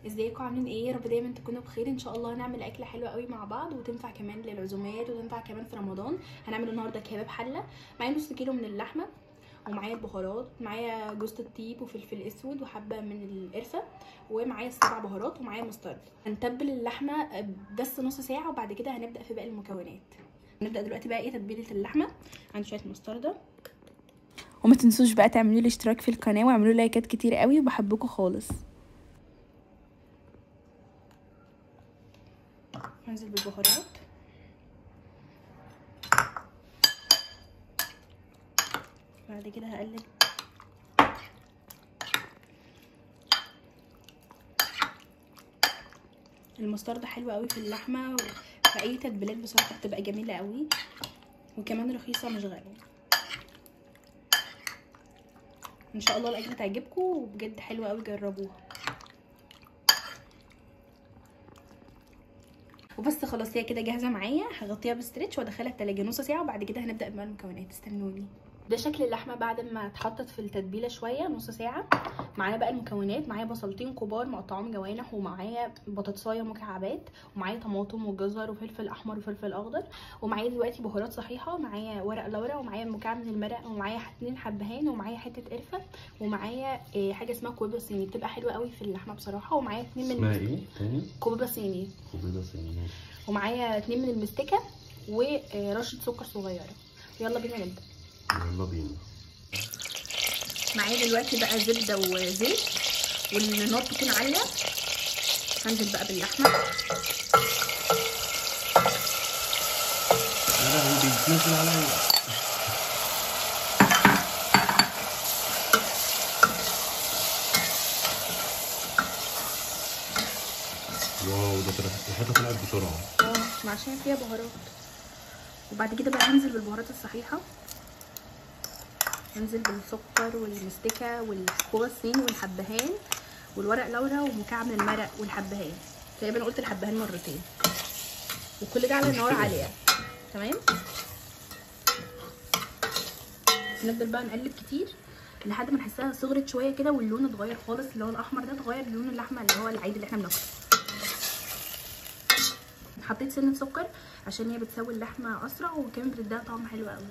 ازيكم عاملين ايه يا رب دايما تكونوا بخير ان شاء الله هنعمل اكله حلوه قوي مع بعض وتنفع كمان للعزومات وتنفع كمان في رمضان هنعمل النهارده كباب حله معايا نص كيلو من اللحمه ومعايا البهارات معايا جوز الطيب وفلفل اسود وحبه من القرفه ومعايا السبع بهارات ومعايا مسترد هنتبل اللحمه بس نص ساعه وبعد كده هنبدا في باقي المكونات نبدا دلوقتي بقى ايه تتبيله اللحمه عندي شويه مستردة وما تنسوش بقى تعملوا لي اشتراك في القناه واعملوا لايكات كتير قوي وبحبكم خالص هنزل بالبهارات بعد كده هقلب المستردة حلوة قوي في اللحمة في اي تتبيلات بصراحة بتبقى جميلة قوي وكمان رخيصة مش غالية ان شاء الله الاكله تعجبكم وبجد حلوه قوي جربوها وبس خلاص هي كده جاهزه معايا هغطيها بستريتش وادخلها التلاجة نص ساعه وبعد كده هنبدا بقى المكونات استنوني ده شكل اللحمه بعد ما اتحطت في التتبيله شويه نص ساعه معايا بقى المكونات معايا بصلتين كبار مقطعهم جوانح ومعايا بطاطسايه مكعبات ومعايا طماطم وجزر وفلفل احمر وفلفل اخضر ومعايا دلوقتي بهارات صحيحه معايا ورق لورا ومعايا مكعب من المرق ومعايا اتنين حبهان ومعايا حته قرفه ومعايا حاجه اسمها كوبيبه صيني بتبقى حلوه قوي في اللحمه بصراحه ومعايا اتنين من اسمها ايه تاني؟ كوبيبه صيني كوبيبه صيني ومعايا اتنين من المستكه ورشه سكر صغيره يلا بينا نبدا يلا بينا معايا دلوقتي بقى زبده وزيت والنار تكون عاليه هنزل بقى باللحمه يا لهوي بيتنزل عليا واو ده طلع الحته طلعت بسرعه اه عشان فيها بهارات وبعد كده بقى هنزل بالبهارات الصحيحه هنزل بالسكر والمستكه والكوبا الصين والحبهان والورق لورا ومكعب من المرق والحبهان تقريبا قلت الحبهان مرتين وكل ده على نار عاليه تمام نفضل بقى نقلب كتير لحد ما نحسها صغرت شويه كده واللون اتغير خالص اللي هو الاحمر ده اتغير لون اللحمه اللي هو العادي اللي احنا بناكله حطيت سنه سكر عشان هي بتسوي اللحمه اسرع وكمان بتديها طعم حلو قوي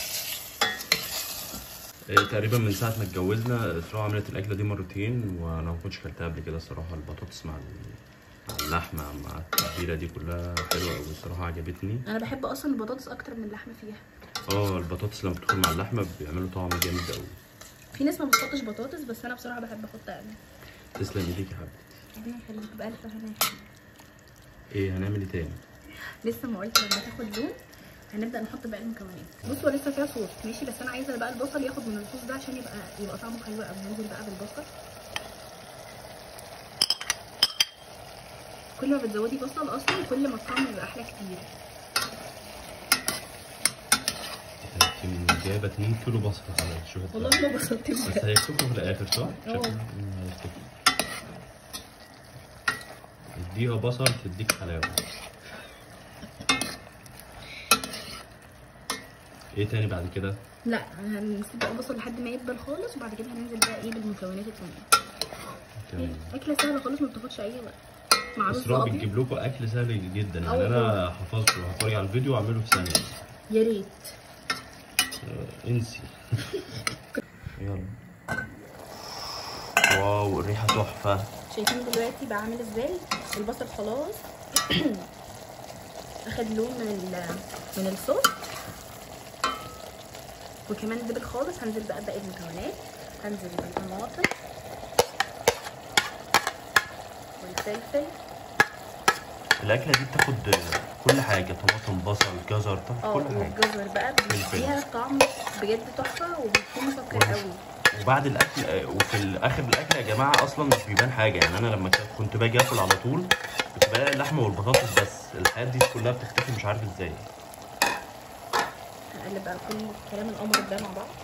إيه تقريبا من ساعه ما اتجوزنا اسراء عملت الاكله دي مرتين وانا ما كنتش كلتها قبل كده الصراحه البطاطس مع ال- مع اللحمه مع التتبيله دي كلها حلوه قوي الصراحه عجبتني انا بحب اصلا البطاطس اكتر من اللحمه فيها اه البطاطس لما بتدخل مع اللحمه بيعملوا طعم جامد قوي في ناس ما بتحطش بطاطس بس انا بصراحه بحب احطها قوي تسلم ايديك يا حبيبتي ربنا يخليك بالف هنا ايه هنعمل ايه تاني لسه ما قلت لما تاخد لون هنبدا نحط باقي المكونات بص هو لسه فيها صوص ماشي بس انا عايزه بقى البصل ياخد من الصوص ده عشان يبقى يبقى طعمه حلو قوي ننزل بقى بالبصل كل ما بتزودي بصل اصلا كل ما الطعم يبقى احلى كتير انت جايبه 2 كيلو بصل على شوف والله ما بصلت بس هيكتبوا في الاخر صح؟ اه. شكله- مم، هيكتبوا. اديها بصل تديك حلاوه ايه تاني بعد كده؟ لا هنسيب بقى البصل لحد ما يدبل خالص وبعد كده هننزل بقى ايه بالمكونات التانية تمام اكله سهله خالص ما بتاخدش اي وقت مع رز اسراء ابيض بتجيب لكم اكل سهل جدا اه يعني انا والله. حفظته هتفرج على الفيديو واعمله في ثانيه يا ريت آه، انسي يلا واو الريحه تحفه شايفين دلوقتي بقى عامل ازاي البصل خلاص اخد لون من ال من الصوص وكمان دبل خالص هنزل بقى باقي المكونات هنزل بالطماطم والفلفل الاكله دي بتاخد كل حاجه طماطم بصل جزر تاخد اه كل حاجه والجزر بقى بيديها طعم بجد تحفه وبيكون مسكر قوي وبعد الاكل آه، وفي الاخر الاكل يا جماعه اصلا مش بيبان حاجه يعني انا لما كنت- كنت باجي اكل على طول كنت بلاقي اللحمه والبطاطس بس الحاجات دي كلها بتختفي مش عارف ازاي هنقلب بقى كل كلام القمر ده مع بعض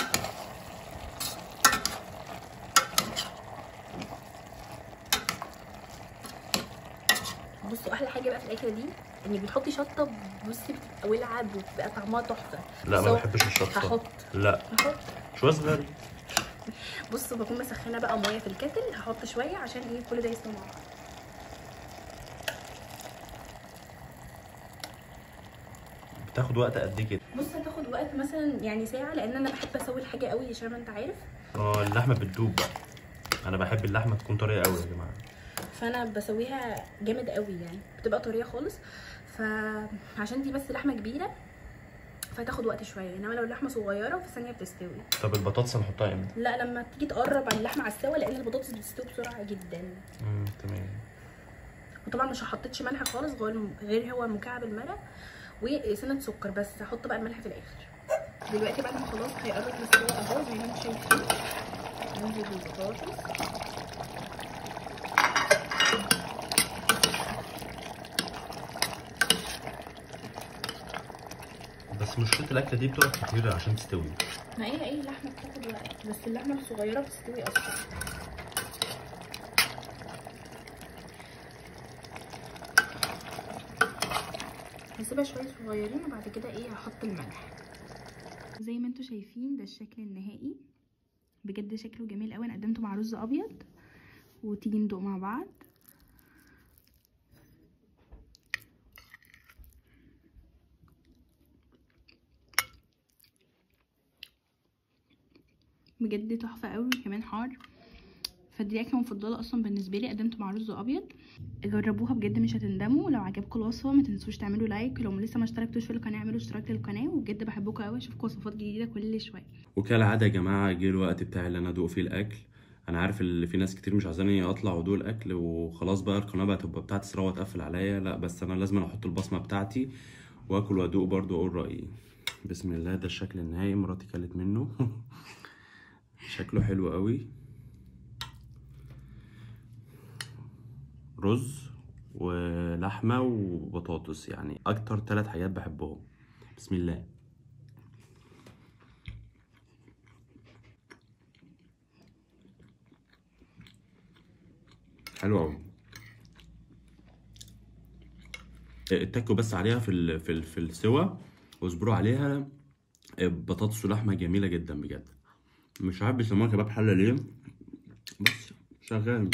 بصوا احلى حاجه بقى في الاكله دي انك بتحطي شطه بصي بتبقى ولعه بتبقى طعمها تحفه لا بس ما هو بحبش الشطه هحط لا هحط شويه صغير بصوا بكون مسخنه بقى ميه في الكتل هحط شويه عشان ايه كل ده يستوي مع بعض بتاخد وقت قد ايه كده بص هتاخد وقت مثلا يعني ساعه لان انا بحب اسوي الحاجه قوي عشان ما انت عارف اه اللحمه بتدوب بقى انا بحب اللحمه تكون طريه قوي يا جماعه فانا بسويها جامد قوي يعني بتبقى طريه خالص فعشان دي بس لحمه كبيره فتاخد وقت شويه انما لو اللحمه صغيره في ثانيه بتستوي طب البطاطس هنحطها امتى لا لما تيجي تقرب عن اللحمه على السوا لان البطاطس بتستوي بسرعه جدا امم تمام وطبعا مش حطيتش ملح خالص غير غير هو مكعب الملح وسنه سكر بس هحط بقى الملح في الاخر دلوقتي بعد ما خلاص هيقرب يستوي اهو زي ما انتم شايفين ننزل بالبطاطس بس مشكله الاكله دي بتقعد كتير عشان تستوي ما هي اي لحمه بتاخد وقت بس اللحمه الصغيره بتستوي اسرع هسيبها شويه صغيرين وبعد كده ايه هحط الملح زي ما انتم شايفين ده الشكل النهائي بجد شكله جميل قوي انا قدمته مع رز ابيض وتيجي ندوق مع بعض بجد تحفه قوي كمان حار فدي اكله مفضله اصلا بالنسبه لي قدمته مع رز ابيض جربوها بجد مش هتندموا لو عجبكم الوصفه ما تنسوش تعملوا لايك لو لسه ما اشتركتوش في القناه اعملوا اشتراك للقناه وبجد بحبكم قوي اشوفكم وصفات جديده كل شويه وكالعاده يا جماعه جه الوقت بتاعي اللي انا ادوق فيه الاكل انا عارف اللي في ناس كتير مش عايزاني اطلع وادوق الاكل وخلاص بقى القناه بقى تبقى بتاعتي سراوه تقفل عليا لا بس انا لازم احط البصمه بتاعتي واكل وادوق برضو واقول رايي بسم الله ده الشكل النهائي مراتي كلت منه شكله حلو قوي رز ولحمه وبطاطس يعني اكتر ثلاث حاجات بحبهم بسم الله حلو قوي اتكوا بس عليها في ال في ال في السوا واصبروا عليها بطاطس ولحمه جميله جدا بجد مش عارف بيسموها كباب حله ليه بس شغال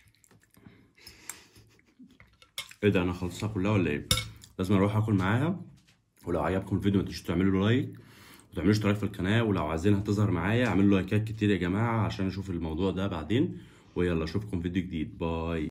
ايه ده انا خلصتها كلها ولا ايه لازم اروح اكل معاها ولو عجبكم الفيديو ما تنسوش تعملوا له لايك وتعملوا اشتراك في القناه ولو عايزينها تظهر معايا اعملوا لايكات كتير يا جماعه عشان اشوف الموضوع ده بعدين ويلا اشوفكم فيديو جديد باي